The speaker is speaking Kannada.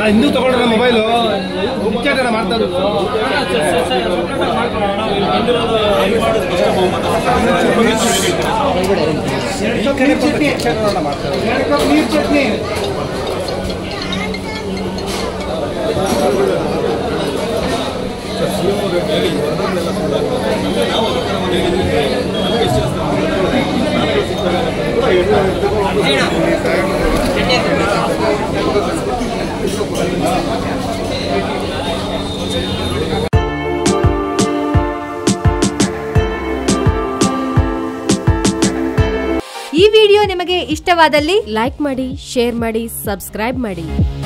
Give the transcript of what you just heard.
ಹಿಂದೂ ತಗೊಂಡ್ರೆ ಮೊಬೈಲು ಮುಖ್ಯತನ ಮಾಡ್ತಾ ಇರೋದು ಈ ವಿಡಿಯೋ ನಿಮಗೆ ಇಷ್ಟವಾದಲ್ಲಿ ಲೈಕ್ ಮಾಡಿ ಶೇರ್ ಮಾಡಿ ಸಬ್ಸ್ಕ್ರೈಬ್ ಮಾಡಿ